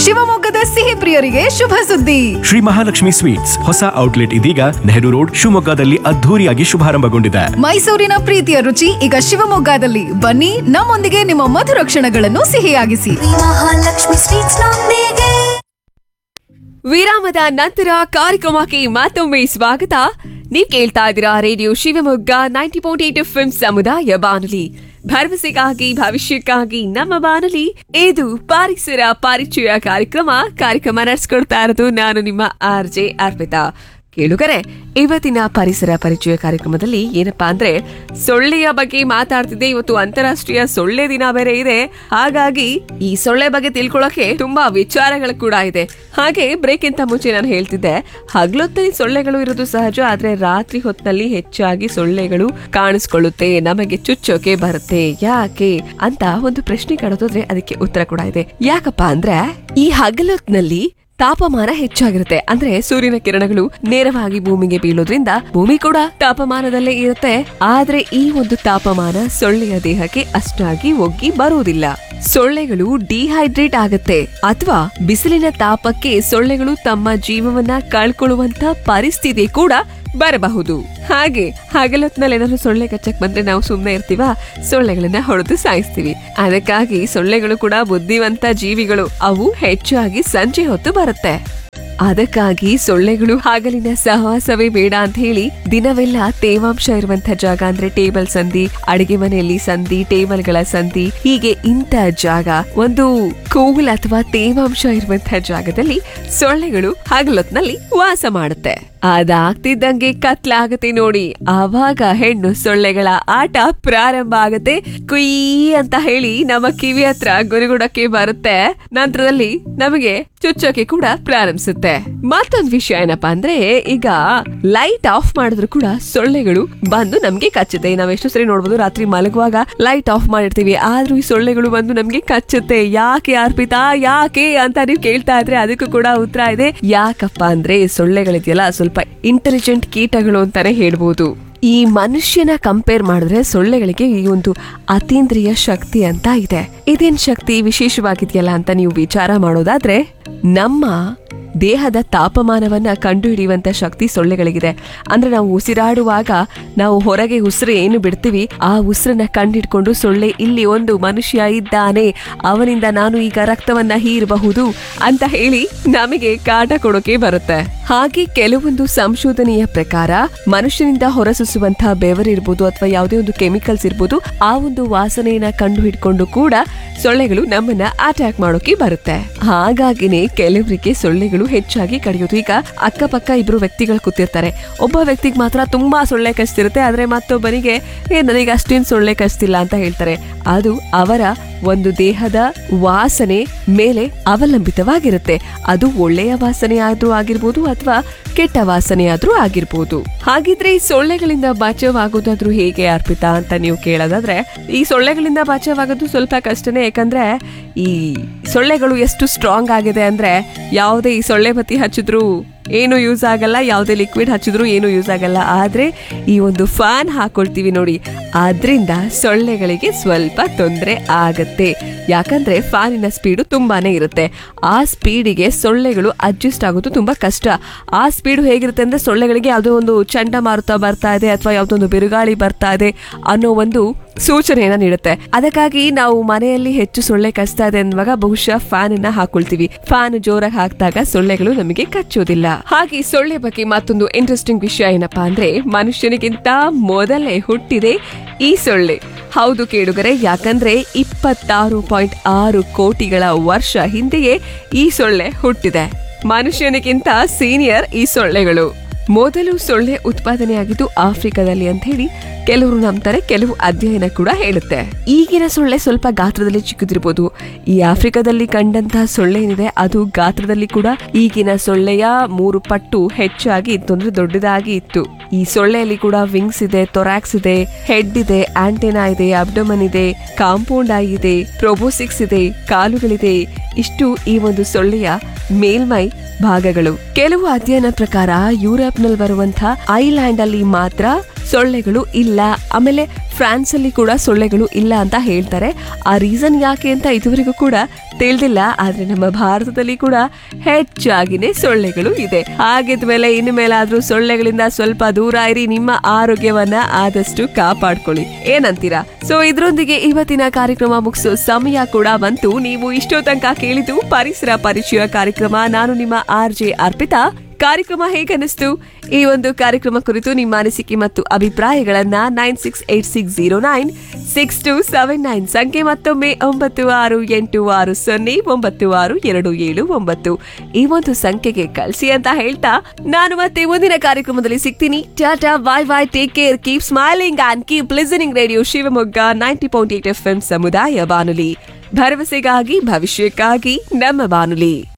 ಶಿವಮೊಗ್ಗದ ಸಿಹಿ ಪ್ರಿಯರಿಗೆ ಶುಭ ಸುದ್ದಿ ಶ್ರೀ ಮಹಾಲಕ್ಷ್ಮಿ ಸ್ವೀಟ್ಸ್ ಹೊಸ ಔಟ್ಲೆಟ್ ಇದೀಗ ನೆಹರು ರೋಡ್ ಶಿವಮೊಗ್ಗದಲ್ಲಿ ಅದ್ಧೂರಿಯಾಗಿ ಶುಭಾರಂಭಗೊಂಡಿದೆ ಮೈಸೂರಿನ ಪ್ರೀತಿಯ ರುಚಿ ಈಗ ಶಿವಮೊಗ್ಗದಲ್ಲಿ ಬನ್ನಿ ನಮ್ಮೊಂದಿಗೆ ನಿಮ್ಮ ಮಧುರ ಕ್ಷಣಗಳನ್ನು ಸಿಹಿಯಾಗಿಸಿ ಮಹಾಲಕ್ಷ್ಮಿ ಸ್ವೀಟ್ಸ್ ನೊಂದಿಗೆ ವಿರಾಮದ ನಂತರ ಕಾರ್ಯಕ್ರಮಕ್ಕೆ ಮತ್ತೊಮ್ಮೆ ಸ್ವಾಗತ ನೀವ್ ಕೇಳ್ತಾ ಇದ್ದೀರಾ radio Shivamogga ninety point eight F ಸಮುದಾಯ ಬಾನುಲಿ ಭರವಸೆಗಾಗಿ ಭವಿಷ್ಯಕ್ಕಾಗಿ ನಮ್ಮ ಬಾನುಲಿ ಇದು ಪರಿಸರ ಪರಿಚಯ ಕಾರ್ಯಕ್ರಮ ಕಾರ್ಯಕ್ರಮ ನಡೆಸ್ಕೊಡ್ತಾ ಇರೋದು ನಾನು ನಿಮ್ಮ ಆರ್ ಜೆ ಅರ್ಪಿತಾ ಕೇಳುಗರೆ ಇವತ್ತಿನ ಪರಿಸರ ಪರಿಚಯ ಕಾರ್ಯಕ್ರಮದಲ್ಲಿ ಏನಪ್ಪಾ ಅಂದ್ರೆ ಸೊಳ್ಳೆಯ ಬಗ್ಗೆ ಮಾತಾಡ್ತಿದ್ದೆ ಇವತ್ತು ಅಂತಾರಾಷ್ಟ್ರೀಯ ಸೊಳ್ಳೆ ದಿನ ಬೇರೆ ಇದೆ ಹಾಗಾಗಿ ಈ ಸೊಳ್ಳೆ ಬಗ್ಗೆ ತಿಳ್ಕೊಳ್ಳೋಕೆ ತುಂಬಾ ವಿಚಾರಗಳು ಕೂಡ ಇದೆ ಹಾಗೆ ಬ್ರೇಕ್ ಅಂತ ಮುಂಚೆ ನಾನು ಹೇಳ್ತಿದ್ದೆ ಹಗಲೊತ್ತಲ್ಲಿ ಸೊಳ್ಳೆಗಳು ಇರೋದು ಸಹಜ ಆದ್ರೆ ರಾತ್ರಿ ಹೊತ್ತಲ್ಲಿ ಹೆಚ್ಚಾಗಿ ಸೊಳ್ಳೆಗಳು ಕಾಣಿಸ್ಕೊಳ್ಳುತ್ತೆ ನಮಗೆ ಚುಚ್ಚೋಕೆ ಬರುತ್ತೆ ಯಾಕೆ ಅಂತ ಒಂದು ಪ್ರಶ್ನೆ ಕಾಣೋದಾದ್ರೆ ಅದಕ್ಕೆ ಉತ್ತರ ಕೂಡ ಇದೆ ಯಾಕಪ್ಪ ಅಂದ್ರೆ ಈ ಹಗಲೊತ್ನಲ್ಲಿ ತಾಪಮಾನ ಹೆಚ್ಚಾಗಿರುತ್ತೆ ಅಂದ್ರೆ ಸೂರ್ಯನ ಕಿರಣಗಳು ನೇರವಾಗಿ ಭೂಮಿಗೆ ಬೀಳೋದ್ರಿಂದ ಭೂಮಿ ಕೂಡ ತಾಪಮಾನದಲ್ಲೇ ಇರುತ್ತೆ ಆದ್ರೆ ಈ ಒಂದು ತಾಪಮಾನ ಸೊಳ್ಳೆಯ ದೇಹಕ್ಕೆ ಅಷ್ಟಾಗಿ ಒಗ್ಗಿ ಬರುವುದಿಲ್ಲ ಸೊಳ್ಳೆಗಳು ಡಿಹೈಡ್ರೇಟ್ ಆಗತ್ತೆ ಅಥವಾ ಬಿಸಿಲಿನ ತಾಪಕ್ಕೆ ಸೊಳ್ಳೆಗಳು ತಮ್ಮ ಜೀವವನ್ನ ಕಳ್ಕೊಳ್ಳುವಂತ ಪರಿಸ್ಥಿತಿ ಕೂಡ ಬರಬಹುದು ಹಾಗೆ ಹಗಲೊತ್ನಲ್ಲಿ ಏನಾದ್ರು ಸೊಳ್ಳೆ ಕಚ್ಚಕ್ ಬಂದ್ರೆ ನಾವು ಸುಮ್ಮನೆ ಇರ್ತೀವ ಸೊಳ್ಳೆಗಳನ್ನ ಹೊಡೆದು ಸಾಯಿಸ್ತೀವಿ ಅದಕ್ಕಾಗಿ ಸೊಳ್ಳೆಗಳು ಕೂಡ ಬುದ್ಧಿವಂತ ಜೀವಿಗಳು ಅವು ಹೆಚ್ಚಾಗಿ ಸಂಜೆ ಹೊತ್ತು ಬರುತ್ತೆ ಅದಕ್ಕಾಗಿ ಸೊಳ್ಳೆಗಳು ಹಗಲಿನ ಸಹವಾಸವೇ ಬೇಡ ಅಂತ ಹೇಳಿ ದಿನವೆಲ್ಲ ತೇವಾಂಶ ಇರುವಂತ ಜಾಗ ಅಂದ್ರೆ ಟೇಬಲ್ ಸಂಧಿ ಅಡಿಗೆ ಮನೆಯಲ್ಲಿ ಸಂಧಿ ಟೇಬಲ್ಗಳ ಸಂಧಿ ಹೀಗೆ ಇಂಥ ಜಾಗ ಒಂದು ಕೂಲ್ ಅಥವಾ ತೇವಾಂಶ ಇರುವಂತಹ ಜಾಗದಲ್ಲಿ ಸೊಳ್ಳೆಗಳು ಹಗಲೊತ್ನಲ್ಲಿ ವಾಸ ಮಾಡುತ್ತೆ ಅದಾಗ್ತಿದ್ದಂಗೆ ಕತ್ಲಾಗತ್ತೆ ನೋಡಿ ಆವಾಗ ಹೆಣ್ಣು ಸೊಳ್ಳೆಗಳ ಆಟ ಪ್ರಾರಂಭ ಆಗತ್ತೆ ಕುಯ್ ಅಂತ ಹೇಳಿ ನಮ್ಮ ಕಿವಿ ಹತ್ರ ಗುರುಗುಡಕ್ಕೆ ಬರುತ್ತೆ ನಂತರದಲ್ಲಿ ನಮಗೆ ಚುಚ್ಚೋಕೆ ಕೂಡ ಪ್ರಾರಂಭಿಸುತ್ತೆ ಮತ್ತೊಂದು ವಿಷಯ ಏನಪ್ಪಾ ಅಂದ್ರೆ ಈಗ ಲೈಟ್ ಆಫ್ ಮಾಡಿದ್ರು ಕೂಡ ಸೊಳ್ಳೆಗಳು ಬಂದು ನಮ್ಗೆ ಕಚ್ಚುತ್ತೆ ನಾವ್ ಎಷ್ಟು ಸರಿ ನೋಡ್ಬೋದು ರಾತ್ರಿ ಮಲಗುವಾಗ ಲೈಟ್ ಆಫ್ ಮಾಡಿರ್ತೀವಿ ಆದ್ರೂ ಈ ಸೊಳ್ಳೆಗಳು ಬಂದು ನಮ್ಗೆ ಕಚ್ಚುತ್ತೆ ಯಾಕೆ ಅರ್ಪಿತಾ ಯಾಕೆ ಅಂತ ನೀವು ಕೇಳ್ತಾ ಇದ್ರೆ ಅದಕ್ಕೂ ಕೂಡ ಉತ್ತರ ಇದೆ ಯಾಕಪ್ಪ ಅಂದ್ರೆ ಸೊಳ್ಳೆಗಳಿದೆಯಲ್ಲ ಸ್ವಲ್ಪ ಇಂಟೆಲಿಜೆಂಟ್ ಕೀಟಗಳು ಅಂತಾನೆ ಹೇಳ್ಬೋದು ಈ ಮನುಷ್ಯನ ಕಂಪೇರ್ ಮಾಡಿದ್ರೆ ಸೊಳ್ಳೆಗಳಿಗೆ ಈ ಒಂದು ಅತೀಂದ್ರಿಯ ಶಕ್ತಿ ಅಂತ ಇದೆ ಇದೇನ್ ಶಕ್ತಿ ವಿಶೇಷವಾಗಿದೆಯಲ್ಲ ಅಂತ ನೀವು ವಿಚಾರ ಮಾಡೋದಾದ್ರೆ ನಮ್ಮ ದೇಹದ ತಾಪಮಾನವನ್ನ ಕಂಡುಹಿಡಿಯುವಂತ ಶಕ್ತಿ ಸೊಳ್ಳೆಗಳಿಗಿದೆ ಅಂದ್ರೆ ನಾವು ಉಸಿರಾಡುವಾಗ ನಾವು ಹೊರಗೆ ಉಸಿರು ಏನು ಬಿಡ್ತೀವಿ ಆ ಉಸಿರನ್ನ ಕಂಡಿಡ್ಕೊಂಡು ಸೊಳ್ಳೆ ಇಲ್ಲಿ ಒಂದು ಮನುಷ್ಯ ಇದ್ದಾನೆ ಅವನಿಂದ ನಾನು ಈಗ ರಕ್ತವನ್ನ ಹೀರಬಹುದು ಅಂತ ಹೇಳಿ ನಮಗೆ ಕಾಟ ಕೊಡೋಕೆ ಬರುತ್ತೆ ಹಾಗೆ ಕೆಲವೊಂದು ಸಂಶೋಧನೆಯ ಪ್ರಕಾರ ಮನುಷ್ಯನಿಂದ ಹೊರಸೂಸುವಂತಹ ಬೆವರಿರ್ಬೋದು ಅಥವಾ ಯಾವುದೇ ಒಂದು ಕೆಮಿಕಲ್ಸ್ ಇರ್ಬೋದು ಆ ಒಂದು ವಾಸನೆಯನ್ನ ಕಂಡು ಹಿಡ್ಕೊಂಡು ಕೂಡ ಸೊಳ್ಳೆಗಳು ನಮ್ಮನ್ನ ಅಟ್ಯಾಕ್ ಮಾಡೋಕೆ ಬರುತ್ತೆ ಹಾಗಾಗಿನೇ ಕೆಲವರಿಗೆ ಸೊಳ್ಳೆಗಳು ಹೆಚ್ಚಾಗಿ ಕಡಿಯೋದು ಈಗ ಅಕ್ಕಪಕ್ಕ ಇಬ್ರು ವ್ಯಕ್ತಿಗಳು ಕೂತಿರ್ತಾರೆ ಒಬ್ಬ ವ್ಯಕ್ತಿಗೆ ಮಾತ್ರ ತುಂಬಾ ಸೊಳ್ಳೆ ಕಚ್ತಿರುತ್ತೆ ಆದ್ರೆ ಮತ್ತೊಬ್ಬನಿಗೆ ಏ ನನಗೆ ಅಷ್ಟೇನ್ ಸೊಳ್ಳೆ ಕಚ್ತಿಲ್ಲ ಅಂತ ಹೇಳ್ತಾರೆ ಅದು ಅವರ ಒಂದು ದೇಹದ ವಾಸನೆ ಮೇಲೆ ಅವಲಂಬಿತವಾಗಿರುತ್ತೆ ಅದು ಒಳ್ಳೆಯ ವಾಸನೆ ಆದ್ರೂ ಆಗಿರ್ಬೋದು ಅಥವಾ ಕೆಟ್ಟ ವಾಸನೆ ಆದ್ರೂ ಆಗಿರ್ಬೋದು ಹಾಗಿದ್ರೆ ಈ ಸೊಳ್ಳೆಗಳಿಂದ ಬಚಾವಾಗೋದಾದ್ರೂ ಹೇಗೆ ಅರ್ಪಿತಾ ಅಂತ ನೀವು ಕೇಳೋದಾದ್ರೆ ಈ ಸೊಳ್ಳೆಗಳಿಂದ ಬಚಾವಾಗೋದು ಸ್ವಲ್ಪ ಕಷ್ಟನೇ ಯಾಕಂದ್ರೆ ಈ ಸೊಳ್ಳೆಗಳು ಎಷ್ಟು ಸ್ಟ್ರಾಂಗ್ ಆಗಿದೆ ಅಂದ್ರೆ ಯಾವುದೇ ಈ ಸೊಳ್ಳೆ ಬತ್ತಿ ಹಚ್ಚಿದ್ರು ಏನು ಯೂಸ್ ಆಗಲ್ಲ ಯಾವುದೇ ಲಿಕ್ವಿಡ್ ಹಚ್ಚಿದ್ರು ಏನು ಯೂಸ್ ಆಗಲ್ಲ ಆದ್ರೆ ಈ ಒಂದು ಫ್ಯಾನ್ ಹಾಕೊಳ್ತೀವಿ ನೋಡಿ ಆದ್ರಿಂದ ಸೊಳ್ಳೆಗಳಿಗೆ ಸ್ವಲ್ಪ ತೊಂದರೆ ಆಗತ್ತೆ ಯಾಕಂದ್ರೆ ಫ್ಯಾನಿನ ಸ್ಪೀಡು ತುಂಬಾನೇ ಇರುತ್ತೆ ಆ ಸ್ಪೀಡಿಗೆ ಸೊಳ್ಳೆಗಳು ಅಡ್ಜಸ್ಟ್ ಆಗೋದು ತುಂಬಾ ಕಷ್ಟ ಆ ಸ್ಪೀಡು ಹೇಗಿರುತ್ತೆ ಅಂದ್ರೆ ಸೊಳ್ಳೆಗಳಿಗೆ ಯಾವುದೋ ಒಂದು ಚಂಡಮಾರುತ ಬರ್ತಾ ಇದೆ ಅಥವಾ ಯಾವುದೋ ಒಂದು ಬಿರುಗಾಳಿ ಬರ್ತಾ ಇದೆ ಅನ್ನೋ ಒಂದು ಸೂಚನೆಯನ್ನ ನೀಡುತ್ತೆ ಅದಕ್ಕಾಗಿ ನಾವು ಮನೆಯಲ್ಲಿ ಹೆಚ್ಚು ಸೊಳ್ಳೆ ಕಚ್ತಾ ಇದೆ ಅನ್ನುವಾಗ ಬಹುಶಃ ಫ್ಯಾನ್ ಅನ್ನ ಹಾಕೊಳ್ತೀವಿ ಫ್ಯಾನ್ ಜೋರಾಗಿ ಹಾಕಿದಾಗ ಸೊಳ್ಳೆಗಳು ನಮಗೆ ಕಚ್ಚೋದಿಲ್ಲ ಹಾಗೆ ಈ ಸೊಳ್ಳೆ ಬಗ್ಗೆ ಮತ್ತೊಂದು ಇಂಟ್ರೆಸ್ಟಿಂಗ್ ವಿಷಯ ಏನಪ್ಪಾ ಅಂದ್ರೆ ಮನುಷ್ಯನಿಗಿಂತ ಮೊದಲೇ ಹುಟ್ಟಿದೆ ಈ ಸೊಳ್ಳೆ ಹೌದು ಕೇಳುಗರೆ ಯಾಕಂದ್ರೆ ಇಪ್ಪತ್ತಾರು ಪಾಯಿಂಟ್ ಆರು ಕೋಟಿಗಳ ವರ್ಷ ಹಿಂದೆಯೇ ಈ ಸೊಳ್ಳೆ ಹುಟ್ಟಿದೆ ಮನುಷ್ಯನಿಗಿಂತ ಸೀನಿಯರ್ ಈ ಸೊಳ್ಳೆಗಳು ಮೊದಲು ಸೊಳ್ಳೆ ಉತ್ಪಾದನೆಯಾಗಿದ್ದು ಆಫ್ರಿಕಾದಲ್ಲಿ ಅಂತ ಹೇಳಿ ಕೆಲವರು ನಂಬ್ತಾರೆ ಕೆಲವು ಅಧ್ಯಯನ ಕೂಡ ಹೇಳುತ್ತೆ ಈಗಿನ ಸೊಳ್ಳೆ ಸ್ವಲ್ಪ ಗಾತ್ರದಲ್ಲಿ ಚಿಕ್ಕದಿರ್ಬೋದು ಈ ಆಫ್ರಿಕಾದಲ್ಲಿ ಕಂಡಂತಹ ಸೊಳ್ಳೆ ಏನಿದೆ ಅದು ಗಾತ್ರದಲ್ಲಿ ಕೂಡ ಈಗಿನ ಸೊಳ್ಳೆಯ ಮೂರು ಪಟ್ಟು ಹೆಚ್ಚಾಗಿ ಇತ್ತು ಅಂದ್ರೆ ದೊಡ್ಡದಾಗಿ ಇತ್ತು ಈ ಸೊಳ್ಳೆಯಲ್ಲಿ ಕೂಡ ವಿಂಗ್ಸ್ ಇದೆ ತೊರಾಕ್ಸ್ ಇದೆ ಹೆಡ್ ಇದೆ ಆಂಟೆನಾ ಇದೆ ಅಬ್ಡಮನ್ ಇದೆ ಕಾಂಪೌಂಡ್ ಐ ಇದೆ ಪ್ರೊಬೋಸಿಕ್ಸ್ ಇದೆ ಕಾಲುಗಳಿದೆ ಇಷ್ಟು ಈ ಒಂದು ಸೊಳ್ಳೆಯ ಮೇಲ್ಮೈ ಭಾಗಗಳು ಕೆಲವು ಅಧ್ಯಯನ ಪ್ರಕಾರ ಯುರೋಪ್ ನಲ್ಲಿ ಬರುವಂತಹ ಐಲ್ಯಾಂಡ್ ಅಲ್ಲಿ ಮಾತ್ರ ಸೊಳ್ಳೆಗಳು ಇಲ್ಲ ಆಮೇಲೆ ಫ್ರಾನ್ಸ್ ಅಲ್ಲಿ ಕೂಡ ಸೊಳ್ಳೆಗಳು ಇಲ್ಲ ಅಂತ ಹೇಳ್ತಾರೆ ಆ ರೀಸನ್ ಯಾಕೆ ಅಂತ ಇದುವರೆಗೂ ಕೂಡ ತಿಳಿದಿಲ್ಲ ಆದ್ರೆ ನಮ್ಮ ಭಾರತದಲ್ಲಿ ಕೂಡ ಹೆಚ್ಚಾಗಿನೇ ಸೊಳ್ಳೆಗಳು ಇದೆ ಹಾಗಿದ್ಮೇಲೆ ಇನ್ನು ಮೇಲಾದ್ರೂ ಸೊಳ್ಳೆಗಳಿಂದ ಸ್ವಲ್ಪ ದೂರ ಇರಿ ನಿಮ್ಮ ಆರೋಗ್ಯವನ್ನ ಆದಷ್ಟು ಕಾಪಾಡ್ಕೊಳ್ಳಿ ಏನಂತೀರಾ ಸೊ ಇದ್ರೊಂದಿಗೆ ಇವತ್ತಿನ ಕಾರ್ಯಕ್ರಮ ಮುಗಿಸೋ ಸಮಯ ಕೂಡ ಬಂತು ನೀವು ಇಷ್ಟೋ ತನಕ ಕೇಳಿದ್ದು ಪರಿಸರ ಪರಿಚಯ ಕಾರ್ಯಕ್ರಮ ನಾನು ನಿಮ್ಮ ಆರ್ ಜೆ ಅರ್ಪಿತಾ ಕಾರ್ಯಕ್ರಮ ಹೇಗನ್ನಿಸ್ತು ಈ ಒಂದು ಕಾರ್ಯಕ್ರಮ ಕುರಿತು ನಿಮ್ಮ ಅನಿಸಿಕೆ ಮತ್ತು ಅಭಿಪ್ರಾಯಗಳನ್ನ nine six eight six zero nine six two seven nine ಸಂಖ್ಯೆ ಮತ್ತೊಮ್ಮೆ ಒಂಬತ್ತು ಆರು ಎಂಟು ಆರು ಸೊನ್ನೆ ಒಂಬತ್ತು ಆರು ಎರಡು ಏಳು ಒಂಬತ್ತು ಈ ಒಂದು ಸಂಖ್ಯೆಗೆ ಕಳಿಸಿ ಅಂತ ಹೇಳ್ತಾ ನಾನು ಮತ್ತೆ ಮುಂದಿನ ಕಾರ್ಯಕ್ರಮದಲ್ಲಿ ಸಿಗ್ತೀನಿ tata bye bye take care keep smiling and keep listening radio Shivamogga ninety point eight F M ಸಮುದಾಯ ಬಾನುಲಿ ಭರವಸೆಗಾಗಿ ಭವಿಷ್ಯಕ್ಕಾಗಿ ನಮ್ಮ ಬಾನುಲಿ